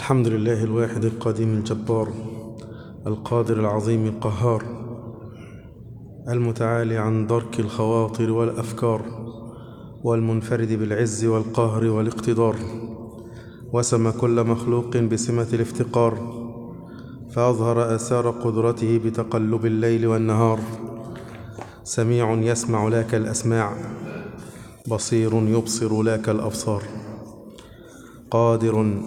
الحمد لله الواحد القديم الجبار القادر العظيم القهار المتعالي عن درك الخواطر والأفكار والمنفرد بالعز والقهر والاقتدار وسم كل مخلوق بسمة الافتقار فأظهر آثار قدرته بتقلب الليل والنهار سميع يسمع لك الأسماع بصير يبصر لك الأبصار قادر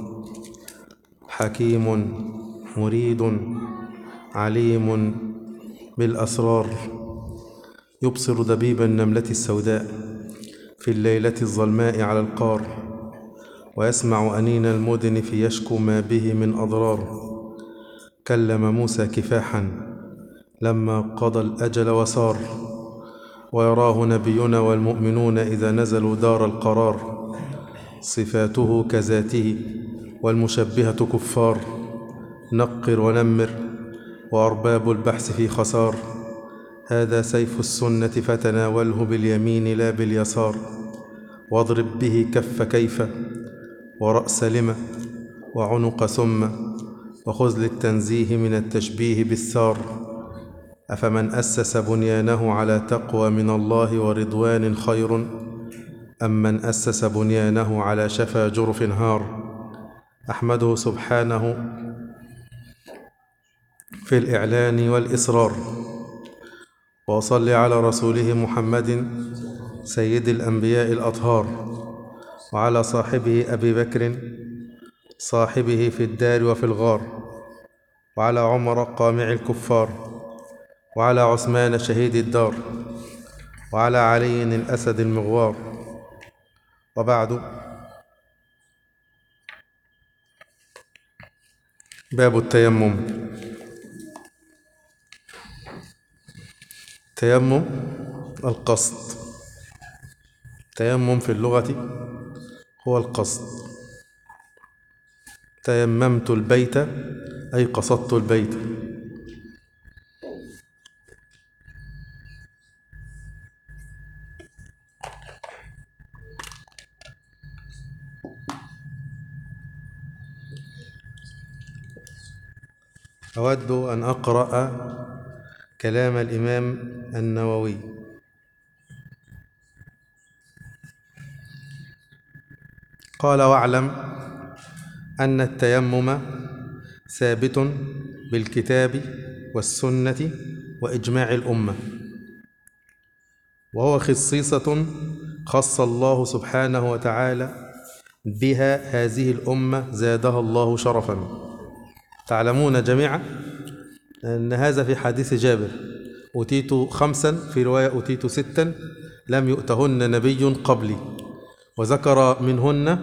حكيم مريد عليم بالأسرار يبصر دبيب النملة السوداء في الليلة الظلماء على القار ويسمع أنين المدن في يشكو ما به من أضرار كلم موسى كفاحا لما قضى الأجل وسار ويراه نبينا والمؤمنون إذا نزلوا دار القرار صفاته كذاته والمشبهة كفار نقر ونمر وأرباب البحث في خسار هذا سيف السنة فتناوله باليمين لا باليسار واضرب به كف كيف ورأس لم وعنق ثم وخذ للتنزيه من التشبيه بالثار أفمن أسس بنيانه على تقوى من الله ورضوان خير أم من أسس بنيانه على شفا جرف هار أحمده سبحانه في الإعلان والإصرار وأصلي على رسوله محمد سيد الأنبياء الأطهار وعلى صاحبه أبي بكر صاحبه في الدار وفي الغار وعلى عمر قامع الكفار وعلى عثمان شهيد الدار وعلى علي الأسد المغوار وبعد باب التيمم تيمم القصد تيمم في اللغة هو القصد تيممت البيت أي قصدت البيت أود أن أقرأ كلام الإمام النووي قال واعلم أن التيمم ثابت بالكتاب والسنة وإجماع الأمة وهو خصيصة خص الله سبحانه وتعالى بها هذه الأمة زادها الله شرفا تعلمون جميعا أن هذا في حديث جابر أتيت خمسا في رواية أتيت ستا لم يؤتهن نبي قبلي وذكر منهن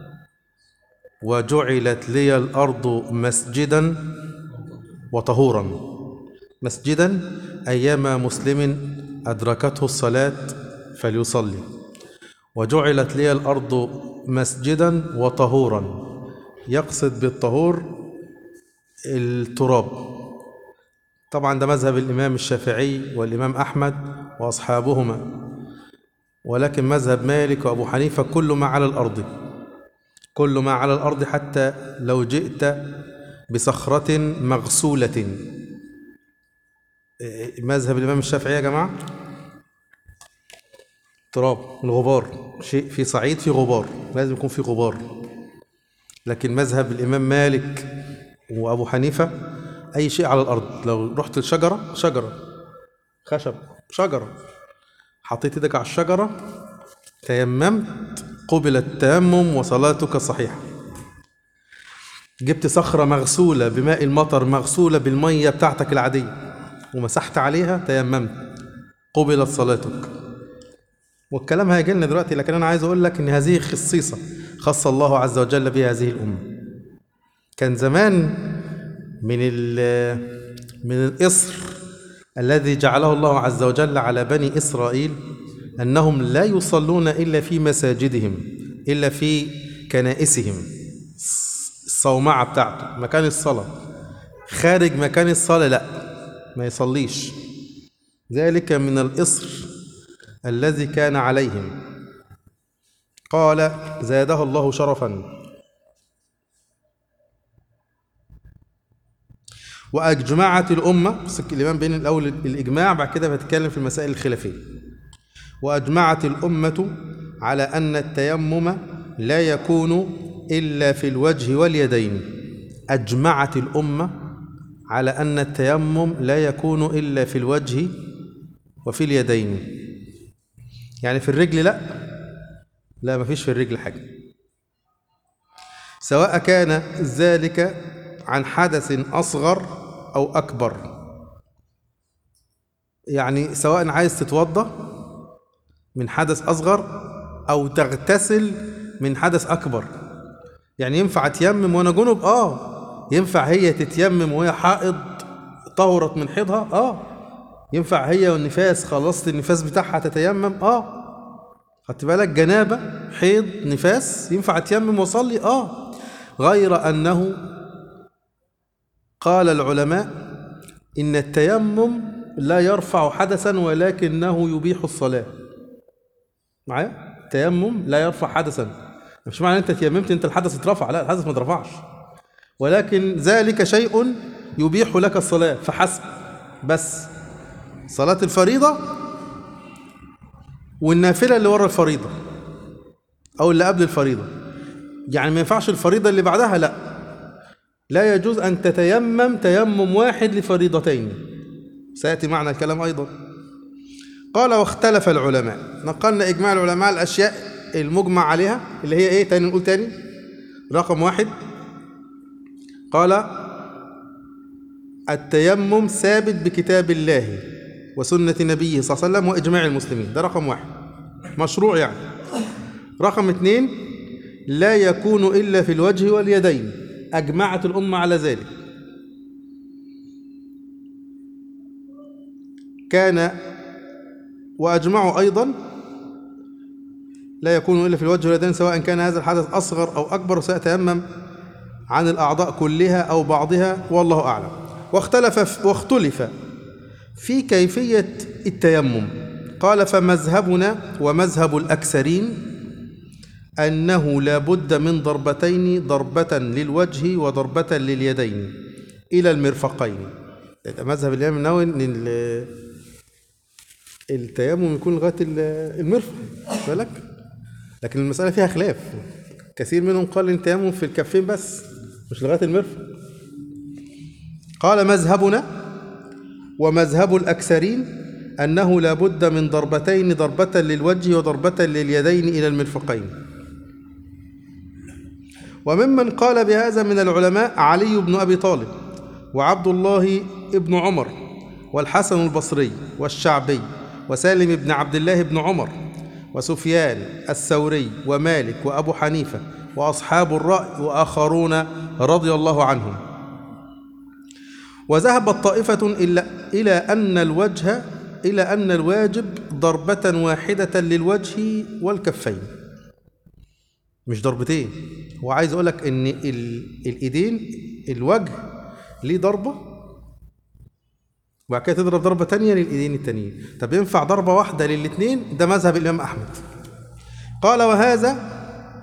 وجعلت لي الأرض مسجدا وطهورا مسجدا أيما مسلم أدركته الصلاة فليصلي وجعلت لي الأرض مسجدا وطهورا يقصد بالطهور التراب طبعا ده مذهب الإمام الشافعي والإمام أحمد وأصحابهما ولكن مذهب مالك وأبو حنيفة كل ما على الأرض كل ما على الأرض حتى لو جئت بصخرة مغسولة مذهب الإمام الشافعي يا جماعة تراب الغبار شيء في صعيد في غبار لازم يكون في غبار لكن مذهب الإمام مالك وأبو حنيفة أي شيء على الأرض لو رحت الشجرة شجرة خشب شجرة حطيت ايدك على الشجرة تيممت قبل التيمم وصلاتك صحيحة جبت صخرة مغسولة بماء المطر مغسولة بالمية بتاعتك العادية ومسحت عليها تيممت قبلت صلاتك والكلام هيجي لنا دلوقتي لكن أنا عايز أقول لك إن هذه خصيصة خص الله عز وجل بها هذه الأمة كان زمان من من الإصر الذي جعله الله عز وجل على بني إسرائيل أنهم لا يصلون إلا في مساجدهم إلا في كنائسهم الصومعة بتاعته مكان الصلاة خارج مكان الصلاة لا ما يصليش ذلك من الإصر الذي كان عليهم قال زاده الله شرفا وأجمعت الأمة بس الإمام بين الأول الإجماع بعد كده بتتكلم في المسائل الخلافية وأجمعت الأمة على أن التيمم لا يكون إلا في الوجه واليدين أجمعت الأمة على أن التيمم لا يكون إلا في الوجه وفي اليدين يعني في الرجل لا لا مفيش في الرجل حاجة سواء كان ذلك عن حدث أصغر أو أكبر يعني سواء عايز تتوضأ من حدث أصغر أو تغتسل من حدث أكبر يعني ينفع تيمم وأنا جنب آه ينفع هي تتيمم وهي حائض طهرت من حيضها آه ينفع هي والنفاس خلصت النفاس بتاعها تتيمم آه خدت بالك جنابة حيض نفاس ينفع تيمم وصلي آه غير أنه قال العلماء إن التيمم لا يرفع حدثا ولكنه يبيح الصلاة معايا التيمم لا يرفع حدثا مش معنى انت تيممت انت الحدث اترفع لا الحدث ما اترفعش ولكن ذلك شيء يبيح لك الصلاة فحسب بس صلاة الفريضة والنافلة اللي ورا الفريضة أو اللي قبل الفريضة يعني ما ينفعش الفريضة اللي بعدها لا لا يجوز أن تتيمم تيمم واحد لفريضتين سيأتي معنا الكلام أيضا قال واختلف العلماء نقلنا إجماع العلماء الأشياء المجمع عليها اللي هي إيه تاني نقول تاني رقم واحد قال التيمم ثابت بكتاب الله وسنة نبيه صلى الله عليه وسلم وإجماع المسلمين ده رقم واحد مشروع يعني رقم اثنين لا يكون إلا في الوجه واليدين أجمعت الأمة على ذلك كان وأجمعوا أيضا لا يكون إلا في الوجه واليدين سواء كان هذا الحدث أصغر أو أكبر سيتيمم عن الأعضاء كلها أو بعضها والله أعلم واختلف واختلف في كيفية التيمم قال فمذهبنا ومذهب الأكثرين أنه لا بد من ضربتين ضربة للوجه وضربة لليدين إلى المرفقين ده مذهب الإمام النووي إن ال- التيمم يكون لغاية ال- المرفق بالك لكن المسألة فيها خلاف كثير منهم قال إن التيمم في الكفين بس مش لغاية المرفق قال مذهبنا ومذهب الأكثرين أنه لا بد من ضربتين ضربة للوجه وضربة لليدين إلى المرفقين وممن قال بهذا من العلماء علي بن أبي طالب وعبد الله بن عمر والحسن البصري والشعبي وسالم بن عبد الله بن عمر وسفيان الثوري ومالك وأبو حنيفة وأصحاب الرأي وآخرون رضي الله عنهم وذهبت طائفة إلى إلى أن الوجه إلى أن الواجب ضربة واحدة للوجه والكفين مش ضربتين هو عايز أقول لك إن ال- الإيدين الوجه ليه ضربة وبعد كده تضرب ضربة تانية للإيدين التانيين طب ينفع ضربة واحدة للاتنين ده مذهب الإمام أحمد قال وهذا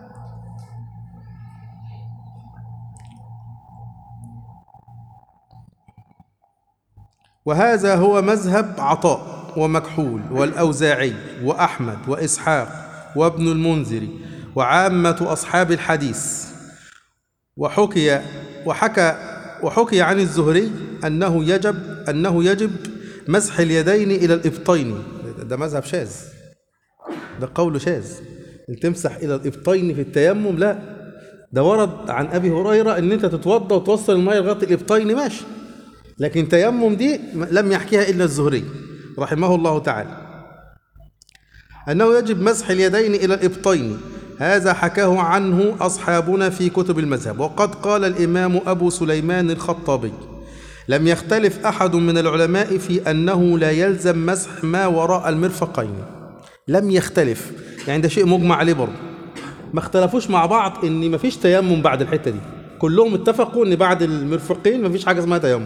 وهذا هو مذهب عطاء ومكحول والأوزاعي وأحمد وإسحاق وابن المنذر وعامة أصحاب الحديث وحكي وحكى وحكي عن الزهري أنه يجب أنه يجب مسح اليدين إلى الإبطين ده مذهب شاذ ده قول شاذ ان تمسح إلى الإبطين في التيمم لا ده ورد عن أبي هريرة إن أنت تتوضأ وتوصل المية لغاية الإبطين ماشي لكن تيمم دي لم يحكيها إلا الزهري رحمه الله تعالى أنه يجب مسح اليدين إلى الإبطين هذا حكاه عنه أصحابنا في كتب المذهب وقد قال الإمام أبو سليمان الخطابي لم يختلف أحد من العلماء في أنه لا يلزم مسح ما وراء المرفقين لم يختلف يعني ده شيء مجمع عليه برضه ما اختلفوش مع بعض ان مفيش تيمم بعد الحته دي كلهم اتفقوا ان بعد المرفقين مفيش حاجه اسمها تيمم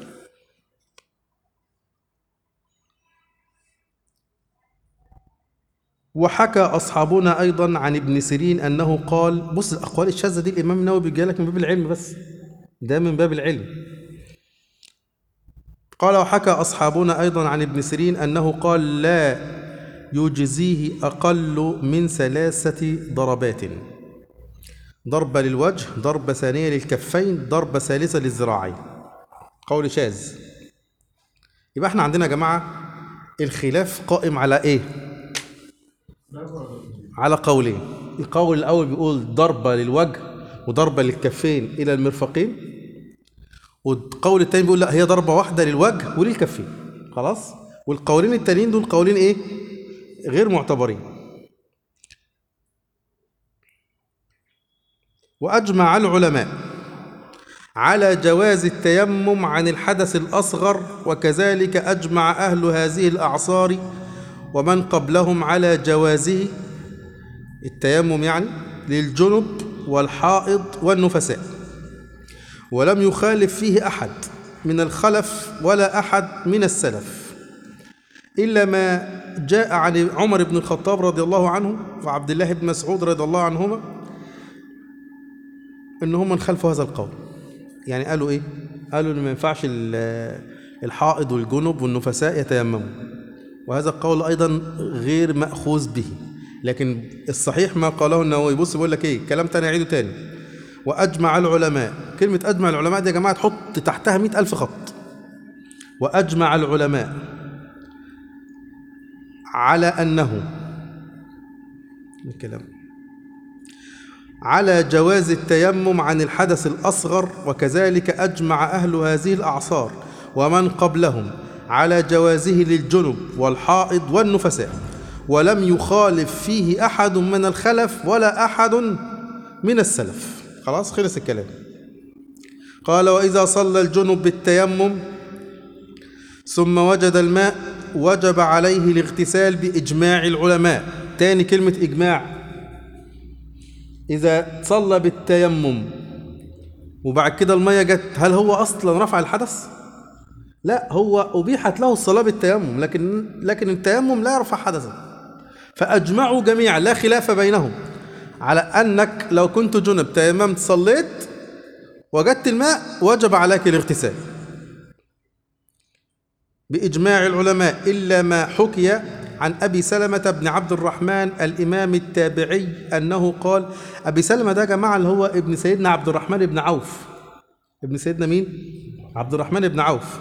وحكى أصحابنا أيضا عن ابن سيرين أنه قال بص الأقوال الشاذة دي الإمام النووي بيجي لك من باب العلم بس ده من باب العلم قال وحكى أصحابنا أيضا عن ابن سيرين أنه قال لا يجزيه أقل من ثلاثة ضربات ضربة للوجه ضربة ثانية للكفين ضربة ثالثة للذراعين قول شاذ يبقى احنا عندنا يا جماعة الخلاف قائم على ايه على قولين القول الأول بيقول ضربة للوجه وضربة للكفين إلى المرفقين والقول التاني بيقول لا هي ضربة واحدة للوجه وللكفين خلاص والقولين التانيين دول قولين ايه غير معتبرين وأجمع العلماء على جواز التيمم عن الحدث الأصغر وكذلك أجمع أهل هذه الأعصار ومن قبلهم على جوازه التيمم يعني للجنب والحائض والنفساء ولم يخالف فيه أحد من الخلف ولا أحد من السلف إلا ما جاء عن عمر بن الخطاب رضي الله عنه وعبد الله بن مسعود رضي الله عنهما ان هم انخلفوا هذا القول يعني قالوا ايه قالوا ان ما ينفعش ال- الحائض والجنب والنفساء يتيمموا وهذا القول ايضا غير ماخوذ به لكن الصحيح ما قاله النووي بص بيقول لك ايه كلام تاني اعيده تاني واجمع العلماء كلمه اجمع العلماء دي يا جماعه تحط تحتها مئة الف خط واجمع العلماء على انه الكلام على جواز التيمم عن الحدث الأصغر وكذلك أجمع أهل هذه الأعصار ومن قبلهم على جوازه للجنب والحائض والنفساء ولم يخالف فيه أحد من الخلف ولا أحد من السلف خلاص خلص الكلام قال وإذا صلى الجنب بالتيمم ثم وجد الماء وجب عليه الاغتسال بإجماع العلماء تاني كلمة إجماع إذا صلى بالتيمم وبعد كده المية جت هل هو أصلا رفع الحدث؟ لا هو أبيحت له الصلاة بالتيمم لكن لكن التيمم لا يرفع حدثا فأجمعوا جميعا لا خلاف بينهم على أنك لو كنت جنب تيممت صليت وجدت الماء وجب عليك الاغتسال بإجماع العلماء إلا ما حكي عن أبي سلمة بن عبد الرحمن الإمام التابعي أنه قال أبي سلمة ده يا جماعة اللي هو ابن سيدنا عبد الرحمن بن عوف ابن سيدنا مين؟ عبد الرحمن بن عوف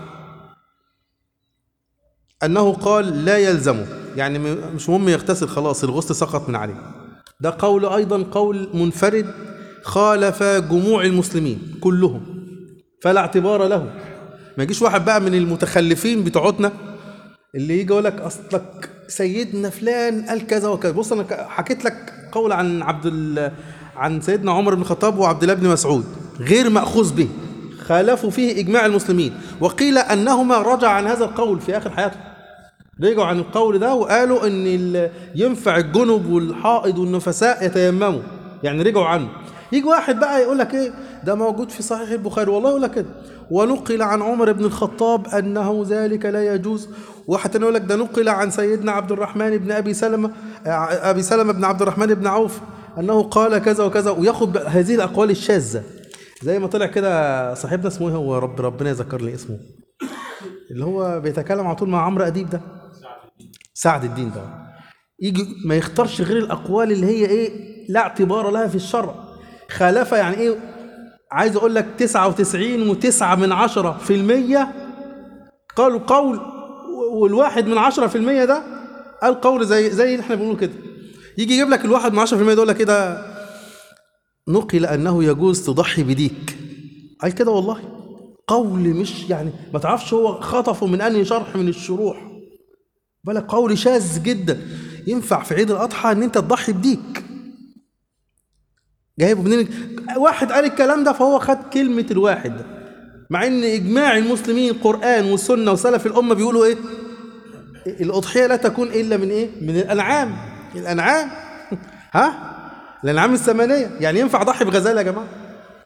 أنه قال لا يلزمه يعني م- مش مهم يغتسل خلاص الغسل سقط من عليه ده قول أيضا قول منفرد خالف جموع المسلمين كلهم فلا اعتبار له ما يجيش واحد بقى من المتخلفين بتوعتنا اللي يجي يقول لك اصلك سيدنا فلان قال كذا وكذا بص انا ك- حكيت لك قول عن عبد ال... عن سيدنا عمر بن الخطاب وعبد الله بن مسعود غير ماخوذ به خالفوا فيه اجماع المسلمين وقيل انهما رجع عن هذا القول في اخر حياته رجعوا عن القول ده وقالوا ان ال- ينفع الجنب والحائض والنفساء يتيمموا يعني رجعوا عنه يجي واحد بقى يقول لك ايه ده موجود في صحيح البخاري والله يقول لك كده ونقل عن عمر بن الخطاب انه ذلك لا يجوز واحد تاني يقول لك ده نقل عن سيدنا عبد الرحمن بن ابي سلمة آه، ابي سلمة بن عبد الرحمن بن عوف انه قال كذا وكذا وياخد بقى هذه الاقوال الشاذة زي ما طلع كده صاحبنا اسمه ايه هو رب ربنا يذكر لي اسمه اللي هو بيتكلم على طول مع عمرو اديب ده سعد الدين ده يجي ما يختارش غير الاقوال اللي هي ايه لا اعتبار لها في الشرع خالفه يعني ايه عايز اقول لك 99 و9 من عشرة في المية قالوا قول والواحد من عشرة في المية ده قال قول زي زي اللي احنا بنقول كده يجي يجيب لك الواحد من عشرة في المية ده يقول لك كده نقل انه يجوز تضحي بديك قال كده والله قول مش يعني ما تعرفش هو خطفه من انهي شرح من الشروح بالك قول شاذ جدا ينفع في عيد الاضحى ان انت تضحي بديك جايبه منين واحد قال الكلام ده فهو خد كلمه الواحد ده مع ان اجماع المسلمين القران والسنه وسلف الامه بيقولوا ايه الاضحيه لا تكون الا من ايه من الانعام الانعام ها الانعام الثمانيه يعني ينفع اضحي بغزاله يا جماعه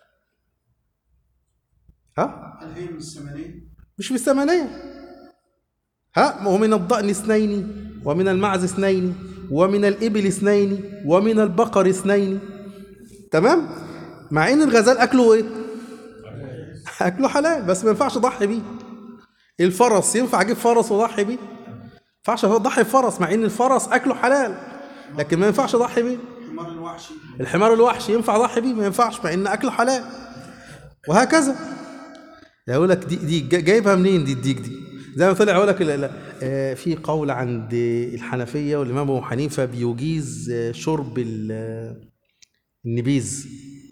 ها هل هي من الثمانية؟ مش بالثمانية ها ومن الضأن اثنين ومن المعز اثنين ومن الإبل اثنين ومن البقر اثنين تمام مع ان الغزال اكله ايه اكله حلال بس ما ينفعش اضحي بيه الفرس ينفع اجيب فرس واضحي بيه ما ينفعش اضحي بفرس مع ان الفرس اكله حلال لكن ما ينفعش اضحي بيه الحمار الوحشي الحمار الوحشي ينفع اضحي بيه ما ينفعش مع ان اكله حلال وهكذا يقول لك دي دي جا- جايبها منين دي الديك دي زي ما طلع يقول لك لا- لا، آه، في قول عند الحنفيه والامام ابو حنيفه بيجيز آه، شرب ال- آه، النبيذ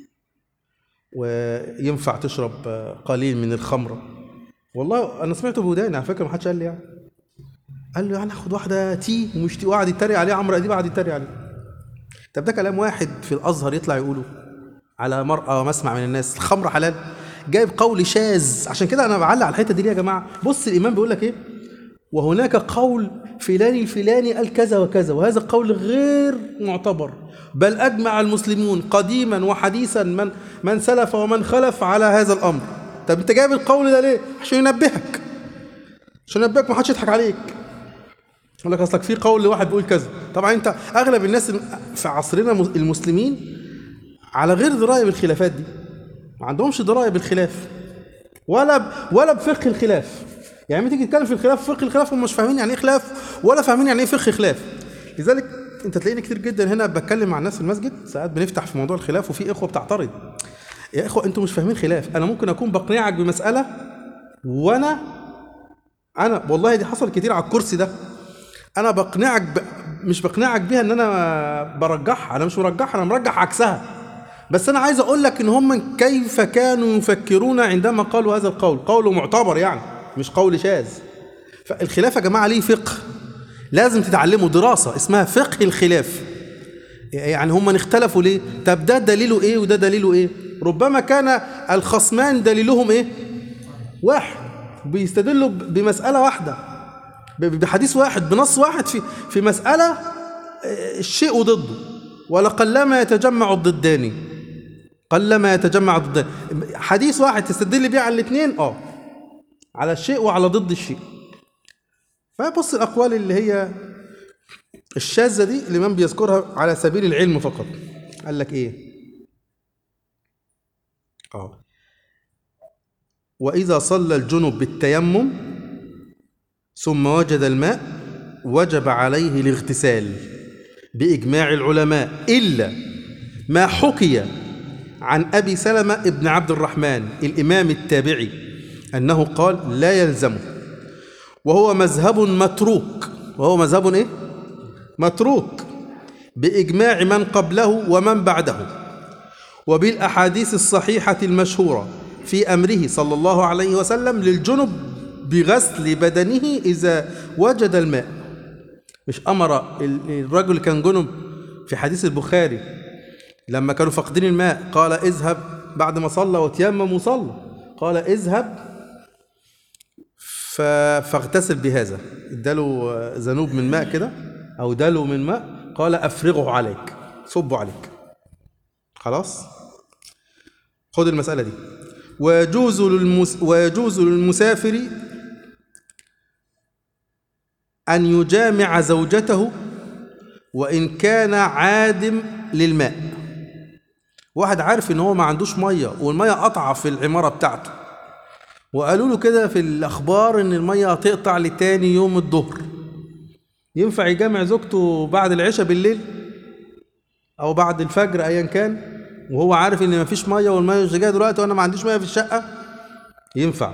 وينفع تشرب آه، قليل من الخمره والله انا سمعته بوداني على فكره ما حدش قال لي يعني قال له يعني اخد واحده تي ومش تي وقعد يتريق عليه عمرو اديب قعد يتريق عليه طب ده كلام واحد في الازهر يطلع يقوله على مرأى ومسمع من الناس الخمر حلال جايب قول شاذ عشان كده انا بعلق على الحته دي ليه يا جماعه بص الامام بيقول لك ايه وهناك قول فلان الفلاني قال كذا وكذا وهذا القول غير معتبر بل اجمع المسلمون قديما وحديثا من من سلف ومن خلف على هذا الامر طب انت جايب القول ده ليه عشان ينبهك عشان ينبهك ما حدش يضحك عليك يقول لك اصلك في قول لواحد بيقول كذا طبعا انت اغلب الناس في عصرنا المسلمين على غير درايه بالخلافات دي ما عندهمش درايه بالخلاف ولا ب... ولا بفقه الخلاف يعني لما تيجي تتكلم في الخلاف فقه الخلاف هم مش فاهمين يعني ايه خلاف ولا فاهمين يعني ايه فقه خلاف لذلك انت تلاقيني كتير جدا هنا بتكلم مع الناس في المسجد ساعات بنفتح في موضوع الخلاف وفي اخوه بتعترض يا اخوه انتوا مش فاهمين خلاف انا ممكن اكون بقنعك بمساله وانا انا والله دي حصل كتير على الكرسي ده انا بقنعك ب... مش بقنعك بيها ان انا برجحها انا مش مرجحها انا مرجح عكسها بس انا عايز اقول لك ان هم كيف كانوا يفكرون عندما قالوا هذا القول قول معتبر يعني مش قول شاذ فالخلاف يا جماعه ليه فقه لازم تتعلموا دراسه اسمها فقه الخلاف يعني هم اختلفوا ليه طب ده دليله ايه وده دليله ايه ربما كان الخصمان دليلهم ايه واحد بيستدلوا بمساله واحده بحديث واحد بنص واحد في في مساله الشيء وضده ولقلما يتجمع الضدان قلما يتجمع الضدان حديث واحد تستدل بيه على الاثنين اه على الشيء وعلى ضد الشيء فبص الاقوال اللي هي الشاذه دي الامام بيذكرها على سبيل العلم فقط قال لك ايه اه واذا صلى الجنب بالتيمم ثم وجد الماء وجب عليه الاغتسال باجماع العلماء الا ما حكي عن ابي سلمه ابن عبد الرحمن الامام التابعي انه قال لا يلزمه وهو مذهب متروك وهو مذهب ايه متروك باجماع من قبله ومن بعده وبالاحاديث الصحيحه المشهوره في امره صلى الله عليه وسلم للجنب بغسل بدنه اذا وجد الماء مش امر الرجل اللي كان جنب في حديث البخاري لما كانوا فاقدين الماء قال اذهب بعد ما صلى وتيمم وصلى قال اذهب فاغتسل بهذا اداله ذنوب من ماء كده او دلو من ماء قال افرغه عليك صبه عليك خلاص خد المساله دي ويجوز للمس ويجوز للمسافر ان يجامع زوجته وان كان عادم للماء واحد عارف ان هو ما عندوش ميه والميه قطعه في العماره بتاعته وقالوا له كده في الاخبار ان الميه هتقطع لتاني يوم الظهر ينفع يجامع زوجته بعد العشاء بالليل او بعد الفجر ايا كان وهو عارف ان مفيش ميه والميه مش جايه دلوقتي وانا ما عنديش ميه في الشقه ينفع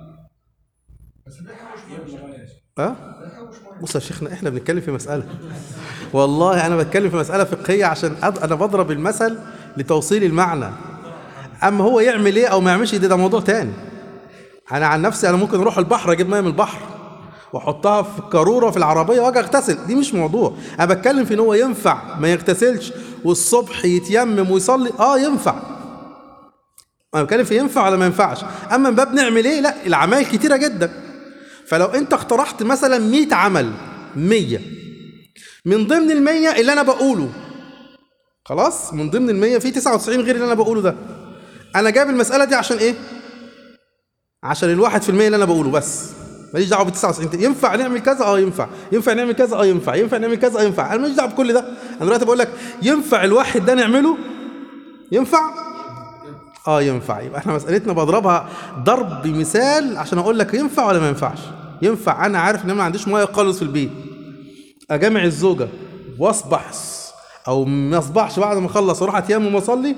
ها بص يا شيخنا احنا بنتكلم في مساله والله انا بتكلم في مساله فقهيه عشان أض... انا بضرب المثل لتوصيل المعنى اما هو يعمل ايه او ما يعملش ده, ده موضوع تاني انا عن نفسي انا ممكن اروح البحر اجيب ميه من البحر واحطها في القاروره في العربيه واجي اغتسل دي مش موضوع انا بتكلم في ان هو ينفع ما يغتسلش والصبح يتيمم ويصلي اه ينفع انا بتكلم في ينفع ولا ما ينفعش اما باب نعمل ايه لا العمايل كتيره جدا فلو انت اقترحت مثلا 100 عمل 100 من ضمن ال 100 اللي انا بقوله خلاص من ضمن ال 100 في 99 غير اللي انا بقوله ده انا جايب المساله دي عشان ايه عشان الواحد في المية اللي انا بقوله بس ماليش دعوه ب 99 ينفع نعمل كذا اه ينفع ينفع نعمل كذا اه ينفع ينفع نعمل كذا اه ينفع انا ماليش دعوه بكل ده انا دلوقتي بقول لك ينفع الواحد ده نعمله ينفع اه ينفع يبقى احنا مسألتنا بضربها ضرب بمثال عشان اقول لك ينفع ولا ما ينفعش ينفع انا عارف ان انا ما عنديش ميه خالص في البيت اجامع الزوجه واصبح او ما اصبحش بعد ما اخلص اروح اتيمم واصلي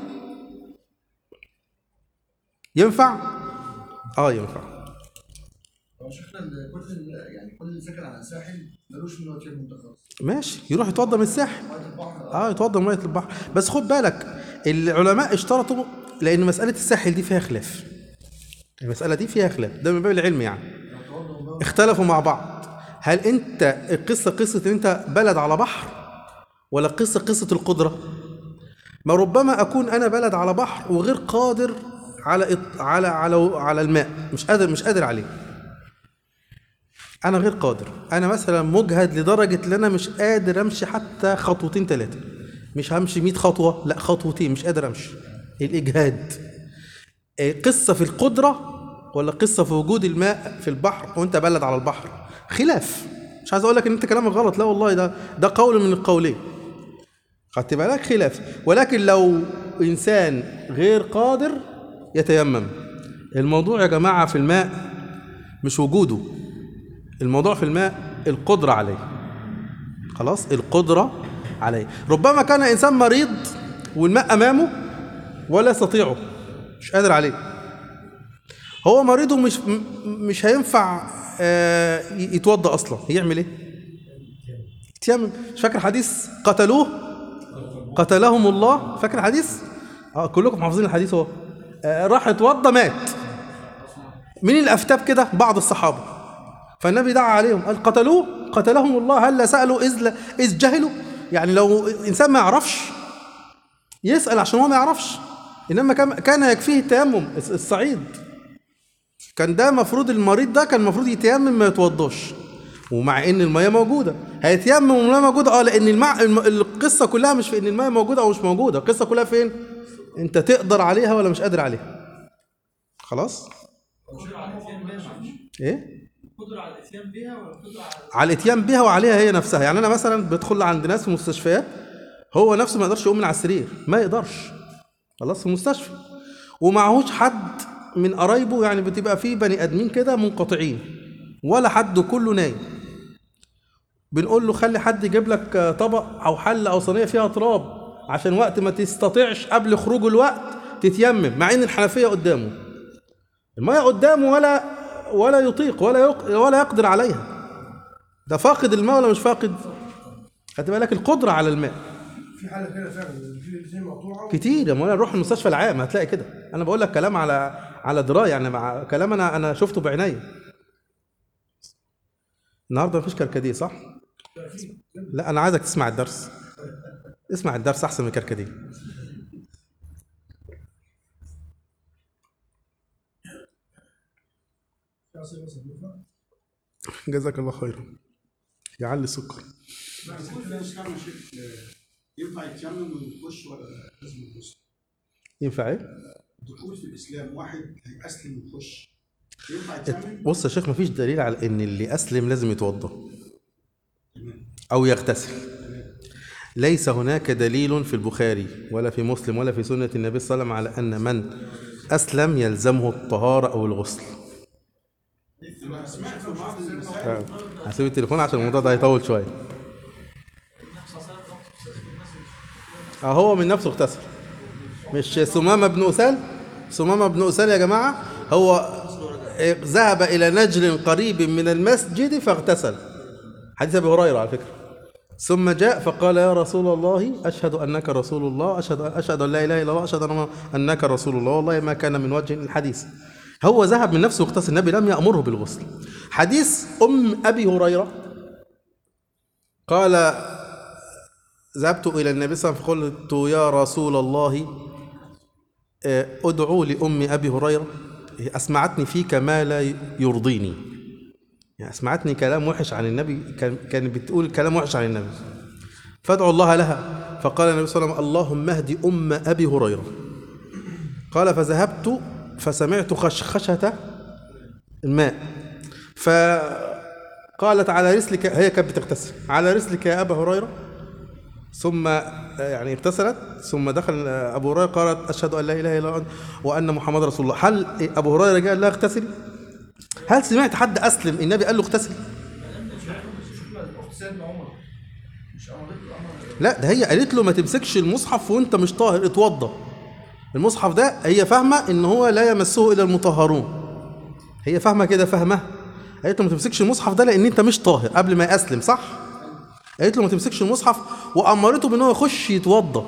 ينفع اه ينفع هو شيخنا ال- كل ال- يعني كل اللي ساكن على ساحل ملوش انه يتم ده خالص ماشي يروح يتوضى من الساحل ميه البحر اه يتوضى من ميه البحر بس خد بالك العلماء اشترطوا لان مساله الساحل دي فيها خلاف المساله دي فيها خلاف ده من باب العلم يعني اختلفوا مع بعض هل انت القصه قصه ان انت بلد على بحر ولا قصه قصه القدره ما ربما اكون انا بلد على بحر وغير قادر على إط- على على على الماء مش قادر مش قادر عليه انا غير قادر انا مثلا مجهد لدرجه ان انا مش قادر امشي حتى خطوتين ثلاثه مش همشي 100 خطوه لا خطوتين مش قادر امشي الاجهاد إيه، قصه في القدره ولا قصه في وجود الماء في البحر وانت بلد على البحر خلاف مش عايز اقول لك ان انت كلامك غلط لا والله ده ده قول من القولين خدت بالك خلاف ولكن لو انسان غير قادر يتيمم الموضوع يا جماعه في الماء مش وجوده الموضوع في الماء القدرة عليه خلاص القدرة عليه ربما كان إنسان مريض والماء أمامه ولا يستطيعه مش قادر عليه هو مريض ومش م- مش هينفع آه، ي- يتوضأ أصلا يعمل إيه؟ يتيمم مش فاكر حديث قتلوه قتلهم الله فاكر الحديث؟ اه كلكم حافظين الحديث هو آه، راح يتوضأ مات مين اللي افتى كده بعض الصحابه فالنبي دعا عليهم قال قتلوه قتلهم الله هل سالوا اذ لا- اذ جهلوا يعني لو انسان ما يعرفش يسال عشان هو ما يعرفش انما كان كان يكفيه التيمم الص- الصعيد كان ده مفروض المريض ده كان المفروض يتيمم ما يتوضاش ومع ان الميه موجوده هيتيمم والميه موجوده اه لان المع... الم... القصه كلها مش في ان الميه موجوده او مش موجوده القصه كلها فين انت تقدر عليها ولا مش قادر عليها خلاص القدرة على الاتيان بها معلش ايه القدرة على الاتيان بها ولا القدرة على على الاتيان بها وعليها هي نفسها يعني انا مثلا بدخل عند ناس في مستشفيات هو نفسه ما يقدرش يقوم من على السرير ما يقدرش خلاص في المستشفى ومعهوش حد من قرايبه يعني بتبقى فيه بني ادمين كده منقطعين ولا حد كله نايم بنقول له خلي حد يجيب لك طبق او حله او صينيه فيها تراب عشان وقت ما تستطيعش قبل خروج الوقت تتيمم مع ان الحنفيه قدامه الميه قدامه ولا ولا يطيق ولا يق... ولا يقدر عليها ده فاقد الماء ولا مش فاقد خدت بالك القدره على الماء في حاله كده فعلا في الاثنين مقطوعه كتير يا مولانا روح المستشفى العام هتلاقي كده انا بقول لك كلام على على درايه يعني مع كلام انا انا شفته بعيني النهارده مفيش كركديه صح لا انا عايزك تسمع الدرس اسمع الدرس احسن من كركديه جزاك الله خيرا يعلي السكر بس كده مش كامل شيء ينفع يتيمم ويخش ولا لازم يخش؟ ينفع ايه؟ الدخول في الاسلام واحد هيأسلم ويخش ينفع يتيمم؟ بص يا شيخ مفيش دليل على ان اللي اسلم لازم يتوضا او يغتسل ليس هناك دليل في البخاري ولا في مسلم ولا في سنه النبي صلى الله عليه وسلم على ان من اسلم يلزمه الطهاره او الغسل انا سمعت في بعض المسائل هسيب التليفون عشان الموضوع ده هيطول شويه اه هو من نفسه اغتسل مش سمامه بن اسال سمامه بن اسال يا جماعه هو ذهب الى نجل قريب من المسجد فاغتسل حديث ابي هريره على فكره ثم جاء فقال يا رسول الله اشهد انك رسول الله اشهد اشهد ان لا اله الا الله اشهد أن- انك رسول الله والله ما كان من وجه الحديث هو ذهب من نفسه واغتسل النبي لم يامره بالغسل حديث ام ابي هريره قال ذهبت الى النبي صلى الله عليه وسلم فقلت يا رسول الله آه، ادعوا لام ابي هريره اسمعتني فيك ما لا يرضيني يعني اسمعتني كلام وحش عن النبي كان كان بتقول كلام وحش عن النبي فادعوا الله لها فقال النبي صلى الله عليه وسلم اللهم اهد ام ابي هريره قال فذهبت فسمعت خشخشه الماء فقالت على رسلك هي كانت بتغتسل على رسلك يا ابا هريره ثم آه، يعني اغتسلت ثم دخل آه، ابو هريره قالت اشهد ان لا اله الا الله وان محمد رسول الله هل ابو هريره جاء قال لها اغتسلي هل سمعت حد اسلم النبي قال له اغتسلي اخت سيدنا عمر مش امرت له امر لا ده هي قالت له ما تمسكش المصحف وانت مش طاهر اتوضى المصحف ده هي فاهمه ان هو لا يمسه الا المطهرون هي فاهمه كده فاهمه قالت له ما تمسكش المصحف ده لان انت مش طاهر قبل ما يسلم صح قالت له ما تمسكش المصحف وامرته بان هو يخش يتوضى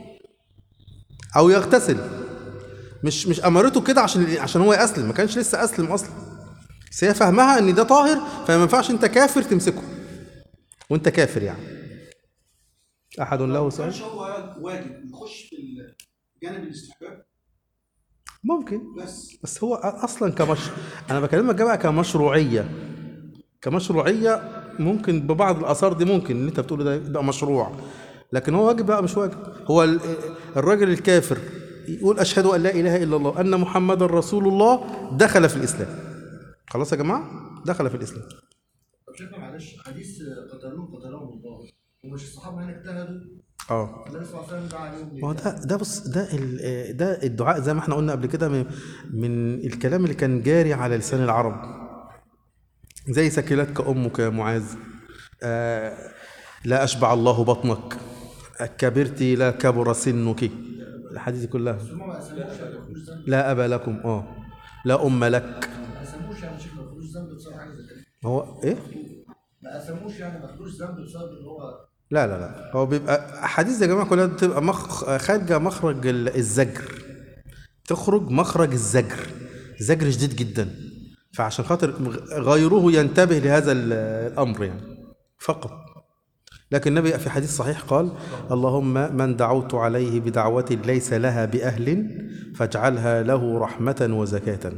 او يغتسل مش مش امرته كده عشان عشان هو يسلم ما كانش لسه اسلم اصلا بس هي فاهمها ان ده طاهر فما ينفعش انت كافر تمسكه وانت كافر يعني احد له ما سؤال كانش هو واجب يخش في جانب الاستحباب ممكن بس بس هو اصلا كمش انا بكلمك بقى كمشروعيه كمشروعيه ممكن ببعض الاثار دي ممكن اللي انت بتقوله ده يبقى مشروع لكن هو واجب بقى مش واجب هو ال- الراجل الكافر يقول اشهد ان لا اله الا الله ان محمدا رسول الله دخل في الاسلام خلاص يا جماعه دخل في الاسلام طب شايفنا معلش حديث قتلوه قتلهم الله ومش الصحابه هنا اجتهدوا اه النبي صلى الله عليه وسلم دعا عليهم ما هو ده ده بص ده ال- ده الدعاء زي ما احنا قلنا قبل كده من, من الكلام اللي كان جاري على لسان العرب زي سكلتك امك يا معاذ آه لا اشبع الله بطنك كبرت لا كبر سنك الحديث دي كلها هم ما قسموش يعني ما خدوش ذنب لا ابا لكم اه لا ام لك ما قسموش يعني شيخ ما خدوش ذنب بسبب حاجه زي كده هو ايه ما قسموش يعني ما خدوش ذنب بسبب ان هو لا لا لا هو بيبقى احاديث يا جماعه كلها بتبقى مخ... خارجه مخرج ال- الزجر تخرج مخرج الزجر زجر شديد جدا فعشان خاطر غيره ينتبه لهذا ال- الامر يعني فقط لكن النبي في حديث صحيح قال اللهم من دعوت عليه بدعوة ليس لها بأهل فاجعلها له رحمة وزكاة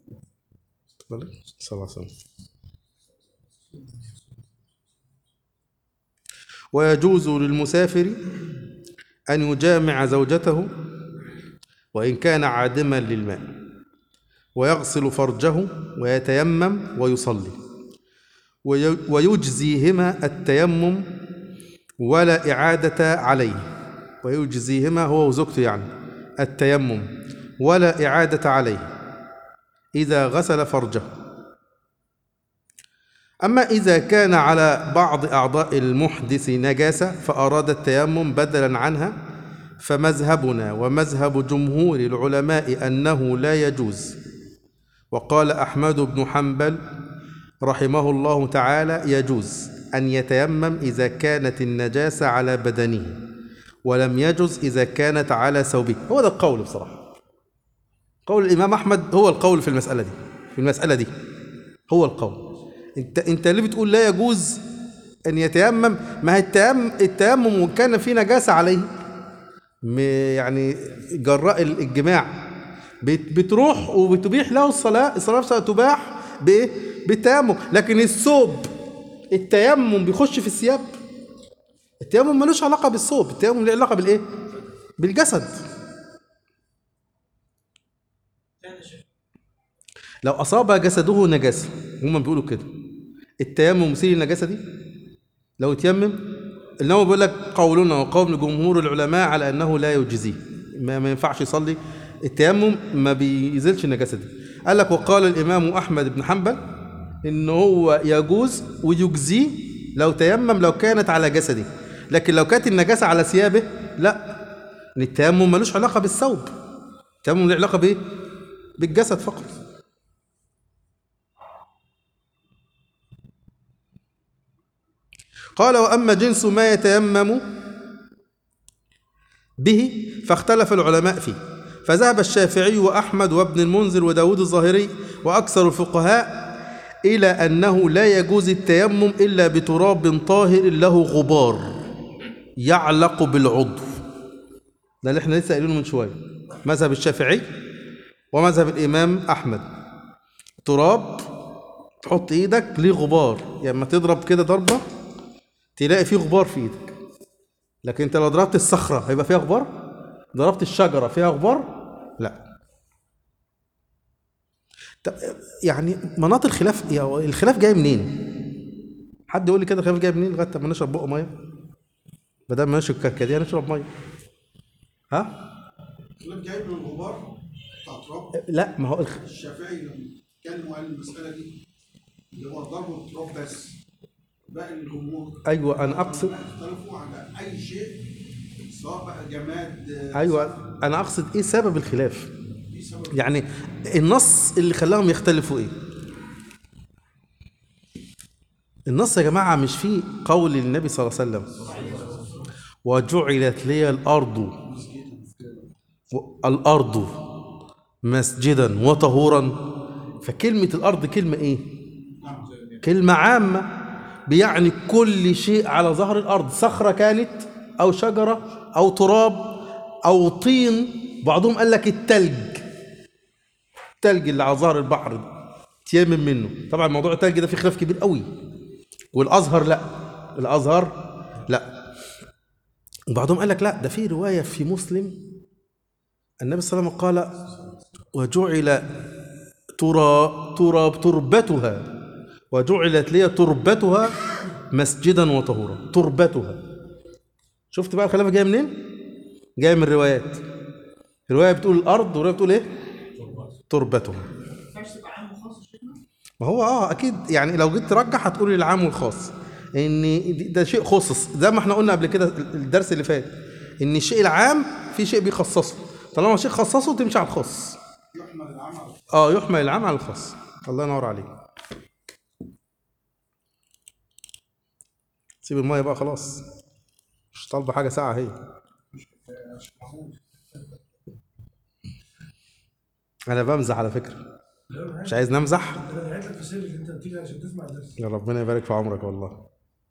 صلى الله عليه وسلم ويجوز للمسافر أن يجامع زوجته وإن كان عادما للماء ويغسل فرجه ويتيمم ويصلي وي- ويجزيهما التيمم ولا إعادة عليه ويجزيهما هو وزوجته يعني التيمم ولا إعادة عليه إذا غسل فرجه أما إذا كان على بعض أعضاء المحدث نجاسة فأراد التيمم بدلا عنها فمذهبنا ومذهب جمهور العلماء أنه لا يجوز وقال أحمد بن حنبل رحمه الله تعالى يجوز أن يتيمم إذا كانت النجاسة على بدنه ولم يجوز إذا كانت على ثوبه هو ده القول بصراحة قول الإمام أحمد هو القول في المسألة دي في المسألة دي هو القول انت انت ليه بتقول لا يجوز ان يتيمم ما هي التيمم التيمم وان كان في نجاسه عليه م- يعني جراء ال- الجماع بت- بتروح وبتبيح له الصلاه الصلاه نفسها تباح بايه بالتيمم لكن الثوب التيمم بيخش في الثياب التيمم ملوش علاقه بالثوب التيمم له علاقه بالايه بالجسد تاني يا شيخ لو أصاب جسده نجاسة هم بيقولوا كده التيمم مثير النجاسة دي لو تيمم إنما بيقول لك قولنا وقول جمهور العلماء على أنه لا يجزيه ما, ما ينفعش يصلي التيمم ما بيزيلش النجاسة دي قال لك وقال الإمام أحمد بن حنبل إن هو يجوز ويجزيه لو تيمم لو كانت على جسده لكن لو كانت النجاسة على ثيابه لا إن التيمم ملوش علاقة بالثوب التيمم له علاقة بإيه؟ بالجسد فقط قال وأما جنس ما يتيمم به فاختلف العلماء فيه فذهب الشافعي وأحمد وابن المنذر وداود الظاهري وأكثر الفقهاء إلى أنه لا يجوز التيمم إلا بتراب طاهر له غبار يعلق بالعضو ده اللي احنا لسه قايلينه من شوية مذهب الشافعي ومذهب الإمام أحمد تراب تحط ايدك ليه غبار يعني لما تضرب كده ضربه تلاقي فيه غبار في ايدك لكن انت لو ضربت الصخره هيبقى فيها غبار ضربت الشجره فيها غبار لا طب يعني مناط الخلاف يعني الخلاف جاي منين حد يقول لي كده الخلاف جاي منين لغايه ما نشرب بقه ميه بدل ما نشرب كركديه نشرب ميه ها كلام جايب من الغبار بتاع تراب لا ما هو الخ- الشافعي لما اتكلم وقال المساله دي اللي هو ضرب التراب بس باقي الجمهور ايوه انا اقصد اختلفوا على اي شيء سواء بقى جماد ايوه انا اقصد ايه سبب الخلاف ايه سبب يعني النص اللي خلاهم يختلفوا ايه النص يا جماعه مش فيه قول النبي صلى الله عليه وسلم وجعلت لي الارض و- الارض مسجدا وطهورا فكلمه الارض كلمه ايه كلمه عامه بيعني كل شيء على ظهر الارض صخره كانت او شجره او تراب او طين بعضهم قال لك التلج التلج اللي على ظهر البحر ده تيمم منه طبعا موضوع التلج ده فيه خلاف كبير قوي والازهر لا الازهر لا وبعضهم قال لك لا ده في روايه في مسلم النبي صلى الله عليه وسلم قال وجعل ترى ترى تربتها وجعلت لي تربتها مسجدا وطهورا تربتها شفت بقى الخلافه جايه منين جايه من الروايات روايه بتقول الارض وروايه بتقول ايه تربتها ينفعش تبقى عام وخاص يا شيخنا؟ ما هو اه اكيد يعني لو جيت ترجح هتقول العام والخاص ان دي- ده شيء خصص زي ما احنا قلنا قبل كده الدرس اللي فات ان الشيء العام في شيء بيخصصه طالما شيء خصصه تمشي على الخاص يحمل العمل اه يحمل العام على الخاص الله ينور عليك سيب الميه بقى خلاص مش طالبه حاجه ساعه هي انا بمزح على فكره مش عايز نمزح انا دعيت لك في سرك انت بتيجي عشان تسمع الدرس يا ربنا يبارك في عمرك والله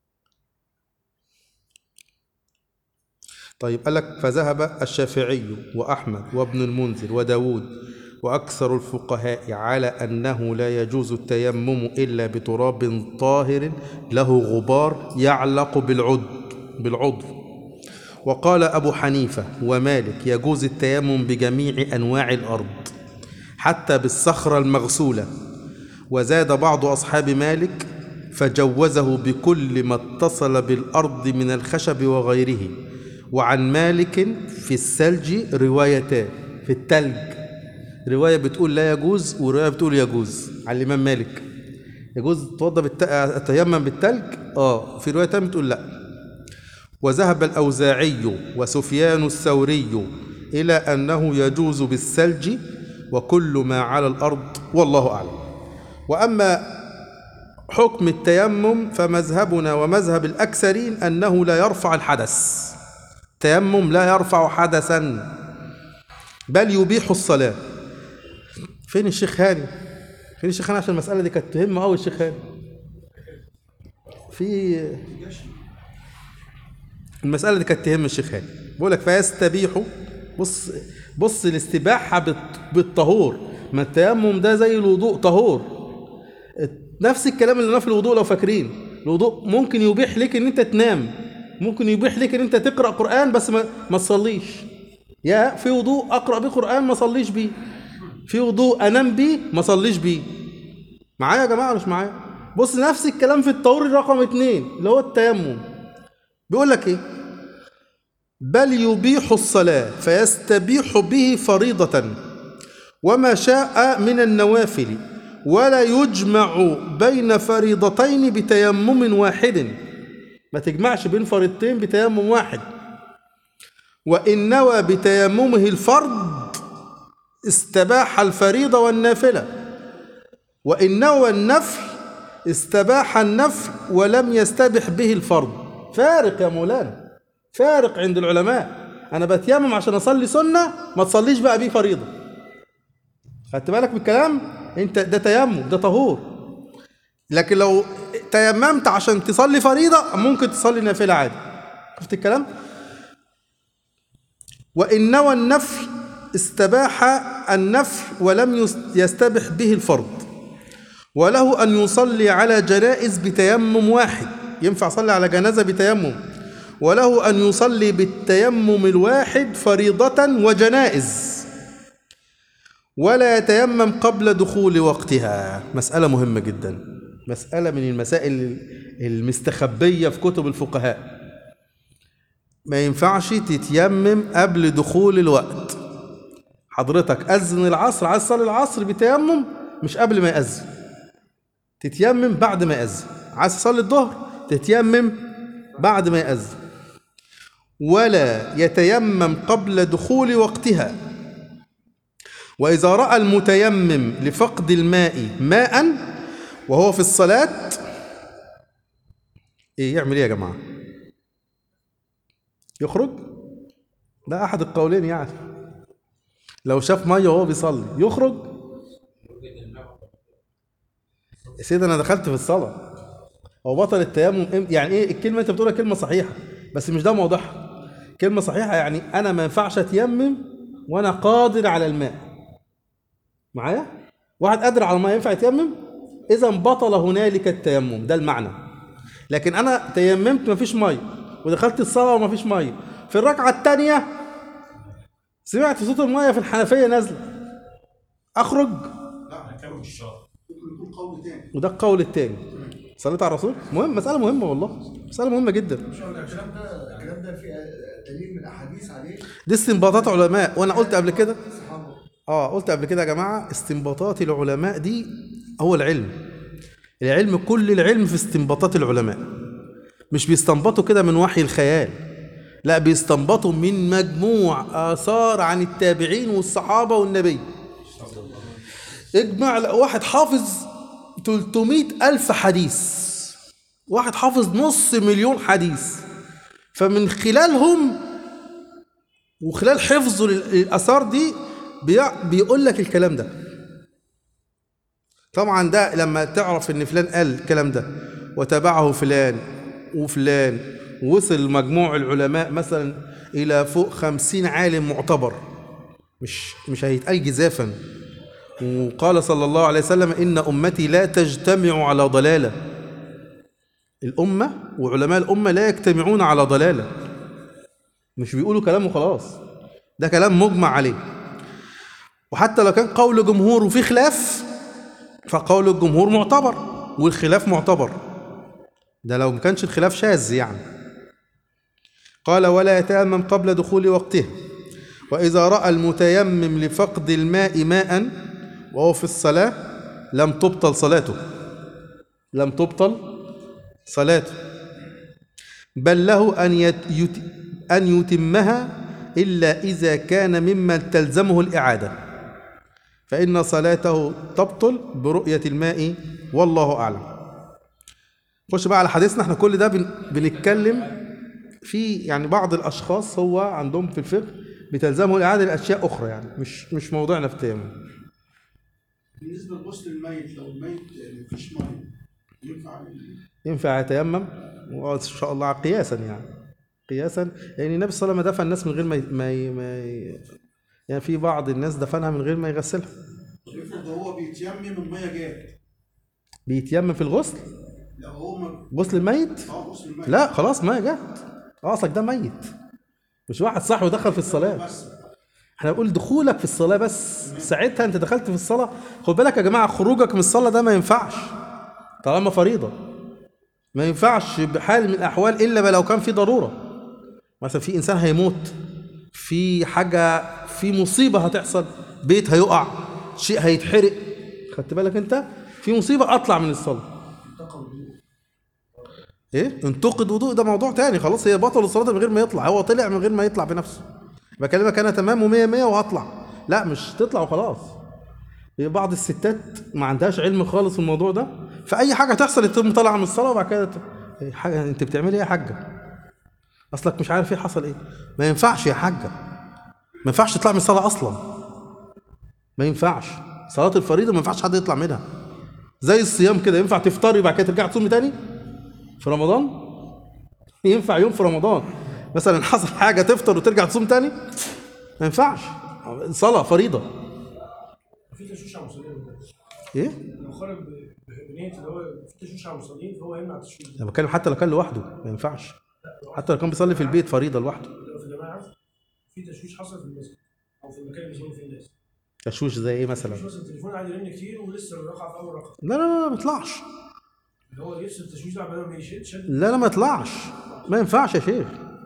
طيب قال لك فذهب الشافعي وأحمد وابن المنذر وداود وأكثر الفقهاء على أنه لا يجوز التيمم إلا بتراب طاهر له غبار يعلق بالعضو بالعضو وقال أبو حنيفة ومالك يجوز التيمم بجميع أنواع الأرض حتى بالصخرة المغسولة وزاد بعض أصحاب مالك فجوزه بكل ما اتصل بالأرض من الخشب وغيره وعن مالك في الثلج روايتان في التلج رواية بتقول لا يجوز ورواية بتقول يجوز على الإمام مالك يجوز توضى بالت... التيمم بالتلج اه في رواية تانية بتقول لا وذهب الأوزاعي وسفيان الثوري إلى أنه يجوز بالثلج وكل ما على الأرض والله أعلم وأما حكم التيمم فمذهبنا ومذهب الأكثرين أنه لا يرفع الحدث التيمم لا يرفع حدثا بل يبيح الصلاة فين الشيخ هاني فين الشيخ هاني عشان المسألة دي كانت تهمه أوي الشيخ هاني في المسألة دي كانت تهم الشيخ هاني بقول لك فيستبيح بص بص الاستباحة بالط- بالطهور ما التيمم ده زي الوضوء طهور نفس الكلام اللي قلناه في الوضوء لو فاكرين الوضوء ممكن يبيح لك ان انت تنام ممكن يبيح لك ان انت تقرا قران بس ما ما تصليش يا في وضوء اقرا بيه قران ما اصليش بيه في وضوء انام بيه ما اصليش بيه معايا يا جماعه مش معايا بص نفس الكلام في الطهور رقم اتنين اللي هو التيمم بيقول لك ايه بل يبيح الصلاه فيستبيح به فريضه وما شاء من النوافل ولا يجمع بين فريضتين بتيمم واحد ما تجمعش بين فريضتين بتيمم واحد وإن نوى بتيممه الفرض استباح الفريضة والنافلة وإن نوى النفل استباح النفل ولم يستبح به الفرض فارق يا مولانا فارق عند العلماء أنا بتيمم عشان أصلي سنة ما تصليش بقى بيه فريضة خدت بالك من الكلام انت ده تيمم ده طهور لكن لو تيممت عشان تصلي فريضة ممكن تصلي نافلة عادي شفت الكلام وإن نوى النفل استباح النفل ولم يس- يستبح به الفرض وله أن يصلي على جنائز بتيمم واحد ينفع يصلي على جنازة بتيمم وله أن يصلي بالتيمم الواحد فريضة وجنائز ولا يتيمم قبل دخول وقتها مسألة مهمة جدا مسألة من المسائل المستخبية في كتب الفقهاء ما ينفعش تتيمم قبل دخول الوقت حضرتك أذن العصر عايز تصلي العصر بتيمم مش قبل ما يأذن تتيمم بعد ما يأذن عايز تصلي الظهر تتيمم بعد ما يأذن ولا يتيمم قبل دخول وقتها وإذا رأى المتيمم لفقد الماء ماء وهو في الصلاة إيه يعمل إيه يا جماعة؟ يخرج؟ ده أحد القولين يعني لو شاف مية وهو بيصلي يخرج؟ يا سيدي أنا دخلت في الصلاة هو بطل التيمم إم- يعني إيه الكلمة أنت بتقولها كلمة صحيحة بس مش ده موضوعها كلمة صحيحة يعني أنا ما ينفعش أتيمم وأنا قادر على الماء معايا؟ واحد قادر على الماء ينفع يتيمم؟ إذا بطل هنالك التيمم ده المعنى لكن أنا تيممت مفيش مية ودخلت الصلاة ومفيش مية في الركعة الثانية سمعت صوت المية في الحنفية نازلة أخرج ممكن يكون قول تاني وده القول الثاني صليت على الرسول مهم مسألة مهمة والله مسألة مهمة جدا الكلام ده الكلام ده في دليل من احاديث عليه دي استنباطات علماء وأنا قلت قبل كده الصحابه اه قلت قبل كده يا جماعه استنباطات العلماء دي هو العلم العلم كل العلم في استنباطات العلماء مش بيستنبطوا كده من وحي الخيال لا بيستنبطوا من مجموع آثار عن التابعين والصحابة والنبي اجمع لا، واحد حافظ 300 ألف حديث واحد حافظ نص مليون حديث فمن خلالهم وخلال حفظه لل- للآثار دي بيع- بيقول لك الكلام ده طبعا ده لما تعرف ان فلان قال الكلام ده وتابعه فلان وفلان وصل مجموع العلماء مثلا الى فوق خمسين عالم معتبر مش مش هيتقال جزافا وقال صلى الله عليه وسلم ان امتي لا تجتمع على ضلاله الامه وعلماء الامه لا يجتمعون على ضلاله مش بيقولوا كلام وخلاص ده كلام مجمع عليه وحتى لو كان قول جمهور وفي خلاف فقول الجمهور معتبر والخلاف معتبر ده لو ما كانش الخلاف شاذ يعني قال ولا يتيمم قبل دخول وقته وإذا رأى المتيمم لفقد الماء ماء وهو في الصلاة لم تبطل صلاته لم تبطل صلاته بل له أن يت يت أن يتمها إلا إذا كان ممن تلزمه الإعادة فإن صلاته تبطل برؤية الماء والله أعلم خش بقى على حديثنا احنا كل ده بن بنتكلم في يعني بعض الأشخاص هو عندهم في الفقه بتلزمه الإعادة لأشياء أخرى يعني مش مش موضوعنا في التيمم بالنسبه لغسل الميت لو الميت مفيش ميه ينفع ينفع يتيمم وإن شاء الله قياسا يعني قياسا لأن النبي صلى الله عليه وسلم دفن الناس من غير ما ي- ما ي- ما ي- يعني في بعض الناس دفنها من غير ما يغسلها افرض هو بيتيمم الميه جات بيتيمم في الغسل لو هو ما غسل الميت اه غسل الميت لا خلاص ما جت اصلك ده ميت مش واحد صاحبه دخل في الصلاه بس احنا بنقول دخولك في الصلاه بس ساعتها انت دخلت في الصلاه خد بالك يا جماعه خروجك من الصلاه ده ما ينفعش طالما فريضه ما ينفعش بحال من الاحوال الا ما لو كان في ضروره مثلا في انسان هيموت في حاجه في مصيبه هتحصل بيت هيقع شيء هيتحرق خدت بالك انت في مصيبه اطلع من الصلاه ايه انتقد وضوء ده موضوع تاني خلاص هي بطل الصلاه من غير ما يطلع هو طلع من غير ما يطلع بنفسه بكلمك انا تمام و100 100 وهطلع لا مش تطلع وخلاص هي بعض الستات ما عندهاش علم خالص في الموضوع ده فاي حاجه تحصل تقوم طالعه من الصلاه وبعد كده ت- إيه حاجه انت بتعملي ايه يا حاجه اصلك مش عارف ايه حصل ايه ما ينفعش يا حاجه ما ينفعش تطلع من الصلاه اصلا ما ينفعش صلاه الفريضه ما ينفعش حد يطلع منها زي الصيام كده ينفع تفطري وبعد كده ترجع تصومي تاني في رمضان ينفع يوم في رمضان مثلا حصل حاجه تفطر وترجع تصوم تاني ما ينفعش صلاه فريضه في تشويش على المصلين ايه لو خرج ب- بنيه اللي هو في تشويش على المصلين فهو يمنع التشويش ده انا بتكلم حتى لو كان لوحده ما ينفعش حتى لو كان بيصلي في البيت فريضه لوحده لو في جماعه في تشويش حصل في المسجد او في المكان اللي بيصلوا فيه الناس تشويش زي ايه مثلا مش مثلا التليفون قاعد يرن كتير ولسه الرقعه في اول رقعه لا لا لا ما يطلعش اللي هو يفصل التشويش ده بدل ما يشد شد لا لا ما يطلعش ما ينفعش يا شيخ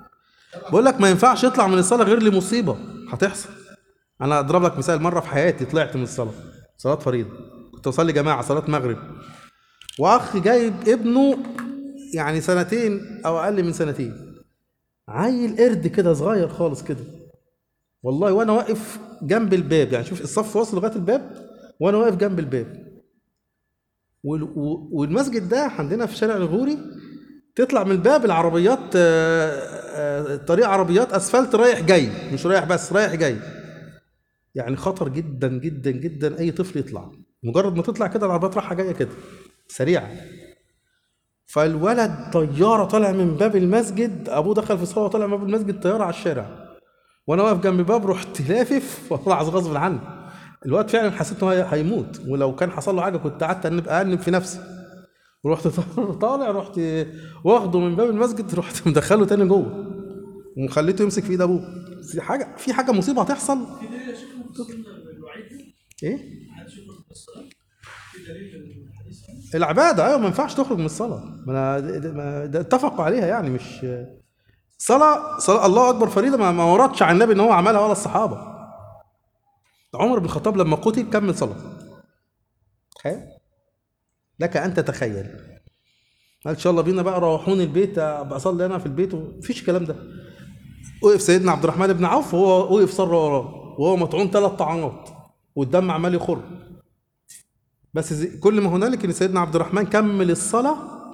بقول لك ما ينفعش يطلع من الصلاه غير لمصيبه هتحصل انا اضرب لك مثال مره في حياتي طلعت من الصلاه صلاه فريضه كنت بصلي جماعه صلاه مغرب واخ جايب ابنه يعني سنتين او اقل من سنتين عيل قرد كده صغير خالص كده والله وانا واقف جنب الباب يعني شوف الصف واصل لغايه الباب وانا واقف جنب الباب وال- و- والمسجد ده عندنا في شارع الغوري تطلع من الباب العربيات آه، آه، طريق عربيات اسفلت رايح جاي مش رايح بس رايح جاي يعني خطر جدا جدا جدا اي طفل يطلع مجرد ما تطلع كده العربيات رايحه جايه كده سريعه فالولد طياره طالع من باب المسجد ابوه دخل في الصلاه وطلع من باب المسجد طياره على الشارع وانا واقف جنب الباب رحت لافف واطلع غصب عني الوقت فعلا حسيت انه هي- هيموت ولو كان حصل له حاجه كنت قعدت انب انب في نفسي ورحت طالع رحت واخده من باب المسجد رحت مدخله تاني جوه وخليته يمسك في ايد ابوه في حاجه في حاجه مصيبه هتحصل في دليل يا شيخ في السنه بالوعيد ده؟ ايه محدش يخرج من الصلاه في دليل في الحديث يعني؟ العباده ايوه ما ينفعش تخرج من الصلاه ما أنا ده- ده- ما- ده اتفقوا عليها يعني مش صلاه صلاه الله اكبر فريضه ما ما وردش عن النبي ان هو عملها ولا الصحابه عمر بن الخطاب لما قتل كمل صلاه تخيل لك ان تتخيل قال ان شاء الله بينا بقى روحوني البيت ابقى اصلي انا في البيت مفيش الكلام ده وقف سيدنا عبد الرحمن بن عوف وهو وقف صلى وراه وهو مطعون ثلاث طعنات والدم عمال يخر بس زي كل ما هنالك ان سيدنا عبد الرحمن كمل الصلاه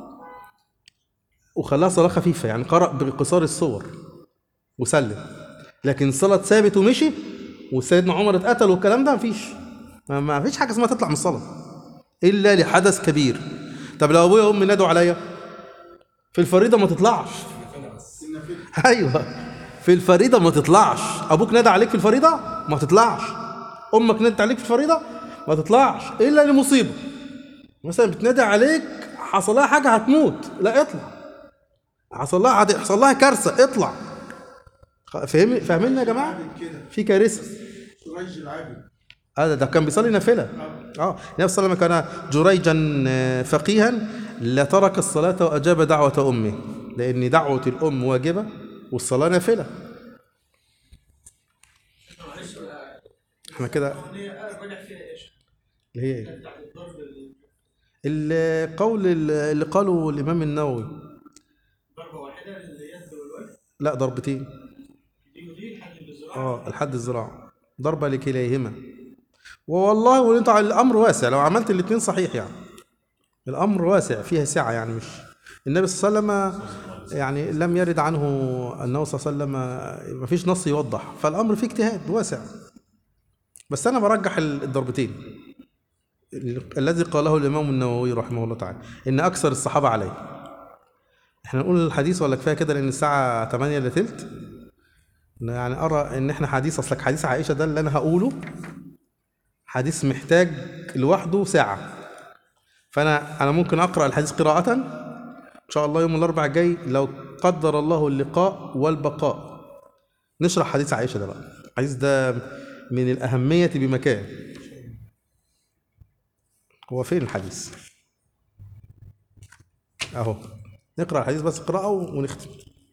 وخلاها صلاه خفيفه يعني قرأ بقصار الصور وسلم لكن الصلاه ثابت ومشي وسيدنا عمر اتقتل والكلام ده مفيش ما- ما فيش حاجه اسمها تطلع من الصلاه الا لحدث كبير طب لو ابويا وامي نادوا عليا في الفريضه ما تطلعش ايوه في الفريضه ما تطلعش ابوك نادى عليك في الفريضه ما تطلعش امك نادت عليك في الفريضه ما تطلعش الا لمصيبه مثلا بتنادي عليك حصل لها حاجه هتموت لا اطلع حصل لها هت- حصل لها كارثه اطلع خ- فاهم فاهمين يا جماعه عابد كده في كارثه جريج العابد هذا ده كان بيصلي نافله اه النبي صلى الله عليه وسلم كان جريجا آه، فقيها لترك الصلاه واجاب دعوه امه لان دعوه الام واجبه والصلاه نافله معلش بقى احنا كده الاغنيه راجع فيها ايش؟ اللي هي ايه بتاعت الضرب ال- القول اللي قاله الامام النووي ضربه واحده لليد والوجه لا ضربتين دي ودي لحد الزراعه اه الحد الزراعه ضربه لكليهما والله وانت الامر واسع لو عملت الاثنين صحيح يعني الامر واسع فيها سعه يعني مش النبي صلى الله عليه وسلم يعني لم يرد عنه انه صلى الله عليه وسلم ما فيش نص يوضح فالامر فيه اجتهاد واسع بس انا برجح الضربتين ال- الذي قاله الامام النووي رحمه الله تعالى ان اكثر الصحابه عليه احنا نقول الحديث ولا كفايه كده لان الساعه 8 الا تلت يعني ارى ان احنا حديث اصلك حديث عائشه ده اللي انا هقوله حديث محتاج لوحده ساعه فانا انا ممكن اقرا الحديث قراءه ان شاء الله يوم الاربعاء الجاي لو قدر الله اللقاء والبقاء نشرح حديث عائشه ده بقى الحديث ده من الاهميه بمكان هو فين الحديث اهو نقرا الحديث بس قراءه ونختم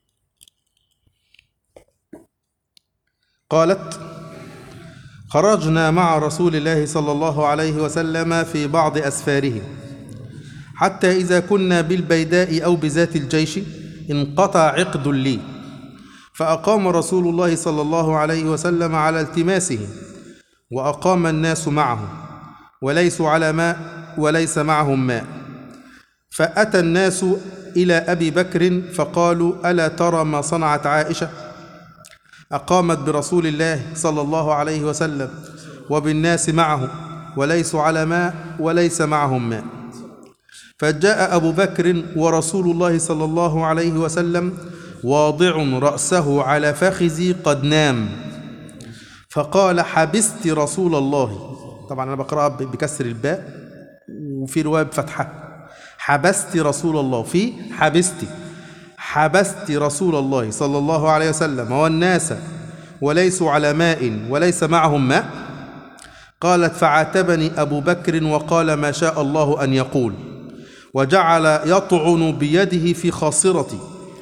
قالت خرجنا مع رسول الله صلى الله عليه وسلم في بعض اسفاره حتى اذا كنا بالبيداء او بذات الجيش انقطع عقد لي فاقام رسول الله صلى الله عليه وسلم على التماسه واقام الناس معه وليسوا على ماء وليس معهم ماء فاتى الناس الى ابي بكر فقالوا الا ترى ما صنعت عائشه أقامت برسول الله صلى الله عليه وسلم وبالناس معه وليسوا على ماء وليس معهم ماء فجاء أبو بكر ورسول الله صلى الله عليه وسلم واضع رأسه على فخذي قد نام فقال حبست رسول الله طبعا أنا بقرأها ب- بكسر الباء وفي رواية بفتحة حبست رسول الله في حبست حبست رسول الله صلى الله عليه وسلم والناس وليسوا على ماء وليس معهم ماء قالت فعاتبني أبو بكر وقال ما شاء الله أن يقول وجعل يطعن بيده في خاصرتي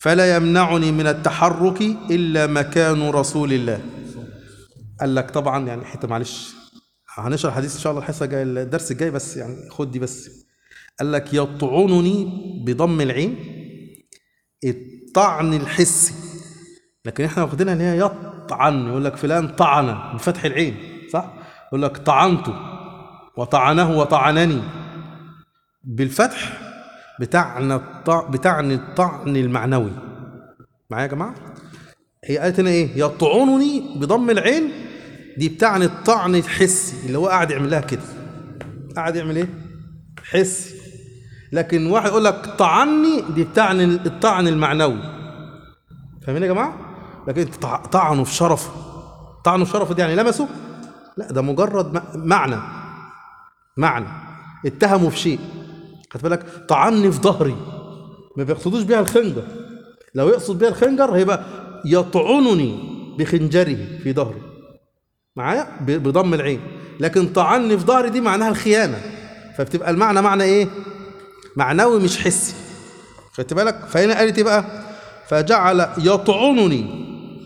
فلا يمنعني من التحرك إلا مكان رسول الله قال لك طبعا يعني حتى معلش هنشرح الحديث ان شاء الله الحصه الجايه الدرس الجاي بس يعني خد دي بس قال لك يطعنني بضم العين الطعن الحسي لكن احنا واخدينها ان هي يطعن يقول لك فلان طعن بفتح العين صح يقول لك طعنته وطعنه وطعنني بالفتح بتعني الطع... بتعني الطعن المعنوي معايا يا جماعه هي قالت هنا ايه يطعنني بضم العين دي بتعني الطعن الحسي اللي هو قاعد يعمل لها كده قاعد يعمل ايه حسي لكن واحد يقول لك طعني دي بتعني الطعن المعنوي فاهمين يا جماعه لكن طع- طعنه في شرفه طعنه في شرفه دي يعني لمسه لا ده مجرد م- معنى معنى اتهموا في شيء خد بالك طعني في ظهري ما بيقصدوش بيها الخنجر لو يقصد بيها الخنجر هيبقى يطعنني بخنجره في ظهري معايا ب- بضم العين لكن طعني في ظهري دي معناها الخيانه فبتبقى المعنى معنى ايه معنوي مش حسي خدت بالك فهنا قالت ايه بقى فجعل يطعنني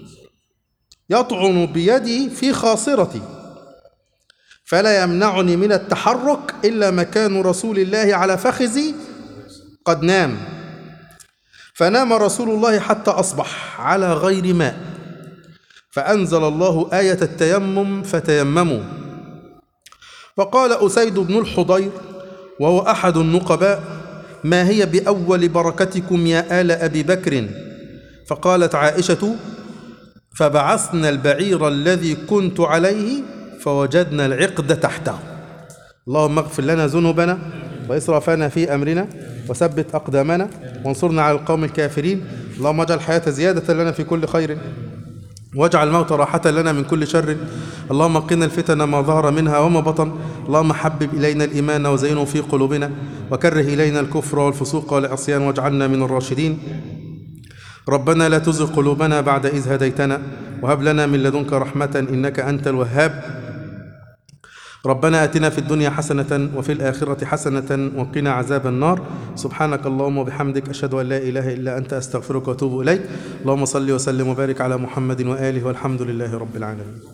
يطعن بيده في خاصرتي فلا يمنعني من التحرك الا مكان رسول الله على فخذي قد نام فنام رسول الله حتى اصبح على غير ماء فانزل الله ايه التيمم فتيمموا فقال اسيد بن الحضير وهو احد النقباء ما هي باول بركتكم يا ال ابي بكر فقالت عائشه فبعثنا البعير الذي كنت عليه فوجدنا العقد تحته اللهم اغفر لنا ذنوبنا وإسرافنا في أمرنا وثبت أقدامنا وانصرنا على القوم الكافرين اللهم اجعل الحياة زيادة لنا في كل خير واجعل الموت راحة لنا من كل شر اللهم قنا الفتن ما ظهر منها وما بطن اللهم حبب إلينا الإيمان وزينه في قلوبنا وكره إلينا الكفر والفسوق والعصيان واجعلنا من الراشدين ربنا لا تزغ قلوبنا بعد إذ هديتنا وهب لنا من لدنك رحمة إنك أنت الوهاب ربنا آتنا في الدنيا حسنة وفي الآخرة حسنة وقنا عذاب النار سبحانك اللهم وبحمدك أشهد أن لا إله إلا أنت أستغفرك وأتوب إليك اللهم صل وسلم وبارك على محمد وآله والحمد لله رب العالمين